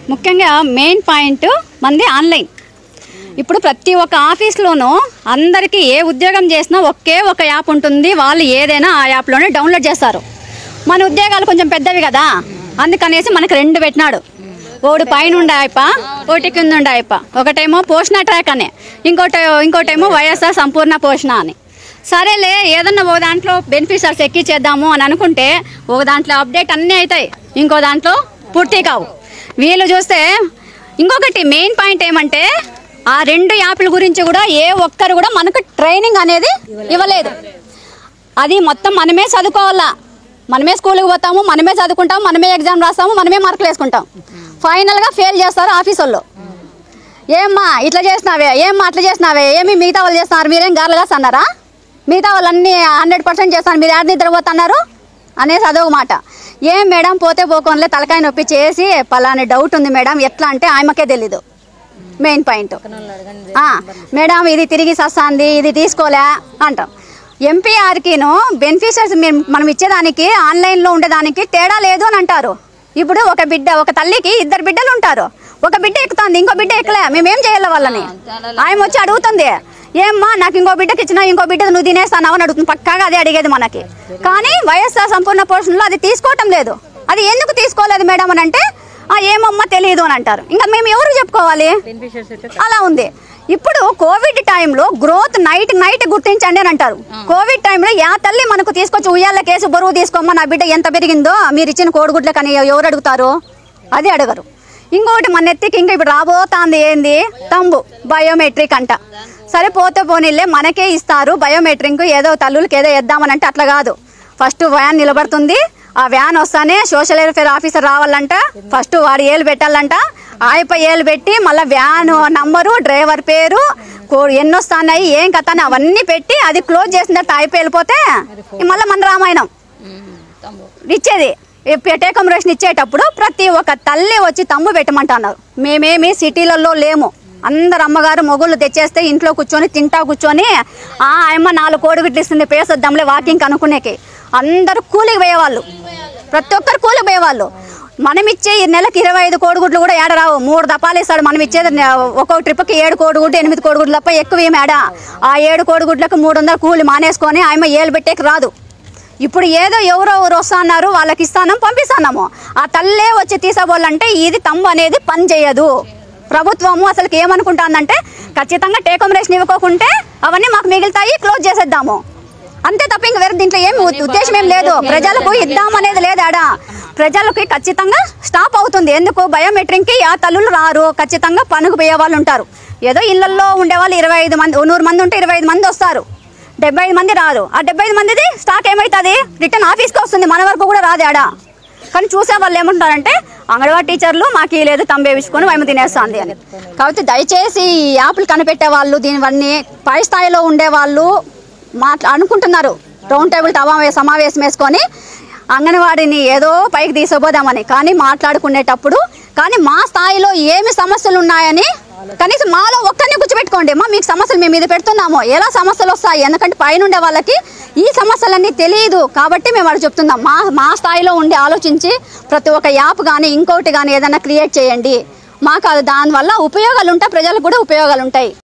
ముఖ్యంగా main point మంది online ఇప్పుడు ప్రతి ఒక్క ఆఫీస్లోనూ అందరికీ ఏ ఉద్యోగం చేసినా ఒకే ఒక యాప్ ఉంటుంది వాళ్ళు ఏదైనా ఆ యాప్లోనే డౌన్లోడ్ చేస్తారు మన ఉద్యోగాలు కొంచెం పెద్దవి కదా అందుకనేసి మనకు రెండు పెట్టినాడు ఒకటి పైన ఉండే ఆయప్ప ఒకటి కింద ఉండే ఆయప్ప ఒకటేమో పోషణ ట్రాక్ అని ఇంకోటి ఇంకోటేమో వైఎస్ఆర్ సంపూర్ణ పోషణ అని సరేలే ఏదన్నా ఒక దాంట్లో బెనిఫిషర్స్ ఎక్కిచ్చేద్దాము అని అనుకుంటే ఒక దాంట్లో అప్డేట్ అన్నీ అవుతాయి ఇంకో దాంట్లో పూర్తి కావు వీళ్ళు చూస్తే ఇంకొకటి మెయిన్ పాయింట్ ఏమంటే ఆ రెండు యాప్ల గురించి కూడా ఏ ఒక్కరు కూడా మనకు ట్రైనింగ్ అనేది ఇవ్వలేదు అది మొత్తం మనమే చదువుకోవాలా మనమే స్కూల్కి పోతాము మనమే చదువుకుంటాము మనమే ఎగ్జామ్ రాస్తాము మనమే మార్కులు వేసుకుంటాం ఫైనల్గా ఫెయిల్ చేస్తారు ఆఫీస్ వాళ్ళు ఏమ్మా ఇట్లా చేసినావే ఏమ్మా అట్లా చేసినావే ఏమి మిగతా వాళ్ళు చేస్తున్నారు మీరేం గార్లుగా అన్నారా మిగతా వాళ్ళు అన్ని హండ్రెడ్ పర్సెంట్ చేస్తారు మీరు యాడ్ నిద్రపోతున్నారు అనేసి అదొక మాట ఏం మేడం పోతే పోకోన్లే తలకాయ నొప్పి చేసి పలాని డౌట్ ఉంది మేడం ఎట్లా అంటే ఆమెకే తెలీదు మెయిన్ పాయింట్ ఆ, మేడం ఇది తిరిగి సస్తాంది ఇది తీసుకోలే అంటాం ఎంపీఆర్కిను బెనిఫిషియర్స్ మనం ఇచ్చేదానికి ఆన్లైన్లో ఉండేదానికి తేడా లేదు అని అంటారు ఇప్పుడు ఒక బిడ్డ ఒక తల్లికి ఇద్దరు బిడ్డలు ఉంటారు ఒక బిడ్డ ఎక్కుతుంది ఇంకో బిడ్డ ఎక్కలే మేమేం చేయాలి వాళ్ళని ఆయన వచ్చి అడుగుతుంది ఏమ్మా నాకు ఇంకో బిడ్డకి ఇచ్చినా ఇంకో బిడ్డ నువ్వు తినేస్తానావు అని అడుగుతుంది పక్కాగా అదే అడిగేది మనకి కానీ వైఎస్ఆర్ సంపూర్ణ పోషణలో అది తీసుకోవటం లేదు అది ఎందుకు తీసుకోలేదు మేడం అని అంటే "ఆ, ఏమమ్మా తెలియదు అని అంటారు ఇంకా మేము ఎవరు చెప్పుకోవాలి అలా ఉంది ఇప్పుడు కోవిడ్ టైంలో గ్రోత్ నైట్ నైట్ గుర్తించండి అని అంటారు కోవిడ్ టైంలో యా తల్లి మనకు తీసుకొచ్చి ఉయ్యాల కేసు బరువు తీసుకోమ్మా నా బిడ్డ ఎంత పెరిగిందో మీరు ఇచ్చిన కోడిగుడ్లకు అని ఎవరు అడుగుతారు అది అడగరు ఇంకొకటి మన ఎత్తికి ఇంకా ఇప్పుడు రాబోతాంది ఏంది తంబు బయోమెట్రిక్ అంట సరే పోతే పోనీళ్ళే మనకే ఇస్తారు బయోమెట్రిక్ ఏదో తల్లులకి ఏదో వేద్దామని అంటే అట్లా కాదు ఫస్ట్ వ్యాన్ నిలబడుతుంది ఆ వ్యాన్ వస్తానే సోషల్ వెల్ఫేర్ ఆఫీసర్ రావాలంట ఫస్ట్ వాడు ఏలు పెట్టాలంట ఆయప ఏలు పెట్టి మళ్ళీ వ్యాన్ నంబరు డ్రైవర్ పేరు కో- ఎన్ని వస్తున్నాయి ఏం కథ అని అవన్నీ పెట్టి అది క్లోజ్ చేసిన తర్వాత అయిపోయి వెళ్ళిపోతే మళ్ళీ మన రామాయణం ఇచ్చేది టేకమరేషన్ ఇచ్చేటప్పుడు ప్రతి ఒక్క తల్లి వచ్చి తమ్ము పెట్టమంటున్నారు మేమేమి సిటీలలో లేము అందరు అమ్మగారు మొగుళ్ళు తెచ్చేస్తే ఇంట్లో కూర్చొని తింటా కూర్చొని ఆ అమ్మ నాలుగు కోడిగుడ్లు ఇస్తుంది పేసొద్దాంలే వాకింగ్ అనుకునేకి అందరూ కూలికి పోయేవాళ్ళు ప్రతి ఒక్కరు కూలికి పోయేవాళ్ళు మనం ఇచ్చే ఈ నెలకి ఇరవై ఐదు కోడిగుడ్లు కూడా ఏడ రావు మూడు దపాలు ఇస్తాడు మనం ఇచ్చేది నె- ఒక్కొక్క ట్రిప్కి ఏడు కోడిగుడ్డు ఎనిమిది కోడిగుడ్లు తప్ప ఎక్కువ ఏమి ఏడా ఆ ఏడు కోడిగుడ్లకు మూడు వందల కూలి మానేసుకొని ఆయమ్మ ఏలు పెట్టేకి రాదు ఇప్పుడు ఏదో ఎవరో ఎవరు వస్తున్నారు వాళ్ళకి ఇస్తానం పంపిస్తాము ఆ తల్లే వచ్చి తీసుకోవాలంటే ఇది తమ్ము అనేది పని చేయదు ప్రభుత్వము అసలుకి ఏమనుకుంటానంటే ఖచ్చితంగా టేకమరేషన్ ఇవ్వకోకుంటే అవన్నీ మాకు మిగులుతాయి క్లోజ్ చేసేద్దాము అంతే తప్ప ఇంక వేరే దీంట్లో ఏమి ఉ- ఉద్దేశం ఏం లేదు ప్రజలకు ఇద్దాం అనేది లేదు ఆడ ప్రజలకి ఖచ్చితంగా స్టాప్ అవుతుంది ఎందుకు బయోమెట్రిక్కి ఆ తల్లులు రారు ఖచ్చితంగా పనుకు పోయే వాళ్ళు ఉంటారు ఏదో ఇళ్లలో ఉండేవాళ్ళు ఇరవై ఐదు మంది ఓ నూరు మంది ఉంటే ఇరవై ఐదు మంది వస్తారు డెబ్బై ఐదు మంది రారు ఆ డెబ్బై ఐదు మందిది స్టాక్ ఏమవుతుంది రిటర్న్ ఆఫీస్కి వస్తుంది మన వరకు కూడా రాదు ఆడ కానీ చూసే వాళ్ళు ఏమంటారంటే అంగన్వాడీ టీచర్లు మాకు ఈ లేదు తంబేపించుకొని మేము తినేస్తుంది అని కాబట్టి దయచేసి ఈ యాప్లు కనిపెట్టే వాళ్ళు దీనివన్నీ పై స్థాయిలో ఉండే వాళ్ళు మాట్లా అనుకుంటున్నారు రౌండ్ టేబుల్ టవా సమావేశం వేసుకొని అంగన్వాడిని ఏదో పైకి తీసుకుపోదామని కానీ మాట్లాడుకునేటప్పుడు కానీ మా స్థాయిలో ఏమి సమస్యలు ఉన్నాయని కనీసం మాలో ఒక్కరిని కూర్చోబెట్టుకోండి మా మీకు సమస్యలు మేము ఇది పెడుతున్నాము ఎలా సమస్యలు వస్తాయి ఎందుకంటే పైన ఉండే వాళ్ళకి ఈ సమస్యలన్నీ తెలియదు కాబట్టి మేము వాడు చెప్తున్నాం మా మా స్థాయిలో ఉండి ఆలోచించి ప్రతి ఒక్క యాప్ కానీ ఇంకోటి కానీ ఏదైనా క్రియేట్ చేయండి మాకు అది దానివల్ల ఉపయోగాలు ఉంటాయి ప్రజలకు కూడా ఉపయోగాలు ఉంటాయి